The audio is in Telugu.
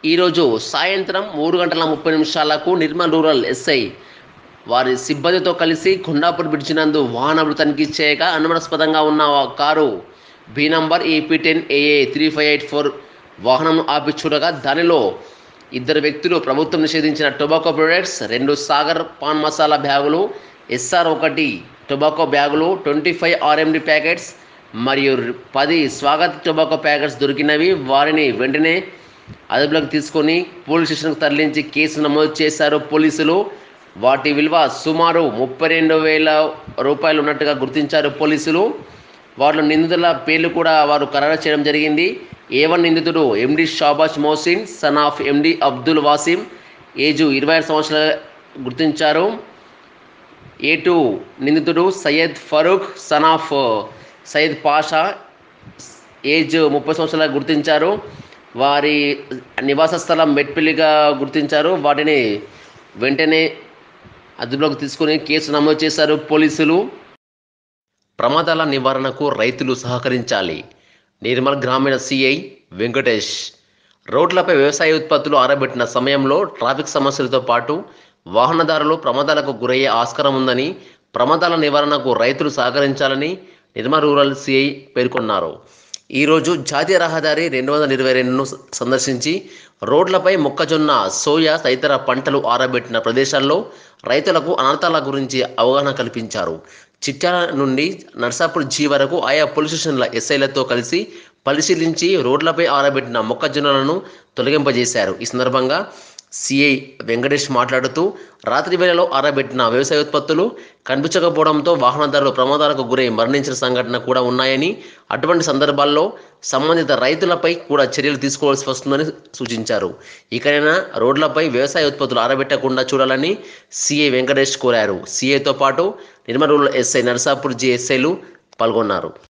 ఈరోజు సాయంత్రం మూడు గంటల ముప్పై నిమిషాలకు నిర్మల్ రూరల్ ఎస్ఐ వారి సిబ్బందితో కలిసి గుండాపూర్ బ్రిడ్జి నందు వాహనాలు తనిఖీ చేయగా అనుమానాస్పదంగా ఉన్న ఆ కారు బి number AP ten AA three five eight four వాహనం ఆపి చూడగా దానిలో ఇద్దరు వ్యక్తులు ప్రభుత్వం నిషేధించిన టొబాకో ప్రొడక్ట్స్ రెండు సాగర్ పాన్ మసాలా బ్యాగులు ఎస్ఆర్ ఒకటి టొబాకో బ్యాగులు ట్వంటీ ఫైవ్ ఆర్ఎండి ప్యాకెట్స్ మరియు పది స్వాగత్ టొబాకో ప్యాకెట్స్ దొరికినవి వారిని వెంటనే అదుపులోకి తీసుకొని పోలీస్ స్టేషన్కు తరలించి కేసు నమోదు చేశారు పోలీసులు వాటి విలువ సుమారు ముప్పై రెండు వేల రూపాయలు ఉన్నట్టుగా గుర్తించారు పోలీసులు వారిలో నిందితుల పేర్లు కూడా వారు ఖరారు చేయడం జరిగింది ఏ వన్ నిందితుడు MD Shahbaz Mohsin son of MD Abdul Wasim age ఇరవై ఐదు సంవత్సరాలు గుర్తించారు ఏ టూ నిందితుడు Syed Farooq son of Syed Pasha age ముప్పై సంవత్సరాలు గుర్తించారు వారి నివాస స్థలం మెట్పిల్లిగా గుర్తించారు వాటిని వెంటనే అదుపులోకి తీసుకొని కేసు నమోదు చేశారు పోలీసులు ప్రమాదాల నివారణకు రైతులు సహకరించాలి నిర్మల్ గ్రామీణ సిఐ వెంకటేష్ రోడ్లపై వ్యవసాయ ఉత్పత్తులు ఆరబెట్టిన సమయంలో ట్రాఫిక్ సమస్యలతో పాటు వాహనదారులు ప్రమాదాలకు గురయ్యే ఆస్కారం ఉందని ప్రమాదాల నివారణకు రైతులు సహకరించాలని నిర్మల్ రూరల్ సిఐ పేర్కొన్నారు ఈరోజు జాతీయ రహదారి రెండు వందల ఇరవై రెండును సందర్శించి రోడ్లపై మొక్కజొన్న సోయా తదితర పంటలు ఆరబెట్టిన ప్రదేశాల్లో రైతులకు అనర్థాల గురించి అవగాహన కల్పించారు చిట్యాల నుండి నర్సాపూర్ జీ వరకు ఆయా పోలీస్ స్టేషన్ల ఎస్ఐలతో కలిసి పరిశీలించి రోడ్లపై ఆరబెట్టిన మొక్కజొన్నలను తొలగింపజేశారు ఈ సందర్భంగా సిఐ వెంకటేష్ మాట్లాడుతూ రాత్రి వేళలో ఆరబెట్టిన వ్యవసాయ ఉత్పత్తులు కనిపించకపోవడంతో వాహనదారులు ప్రమాదాలకు గురై మరణించిన సంఘటన కూడా ఉన్నాయని అటువంటి సందర్భాల్లో సంబంధిత రైతులపై కూడా చర్యలు తీసుకోవాల్సి వస్తుందని సూచించారు ఇకనైనా రోడ్లపై వ్యవసాయ ఉత్పత్తులు ఆరబెట్టకుండా చూడాలని సిఐ వెంకటేష్ కోరారు సిఐతో పాటు Nirmal rural SI Narasapur G ఎస్ఐలు పాల్గొన్నారు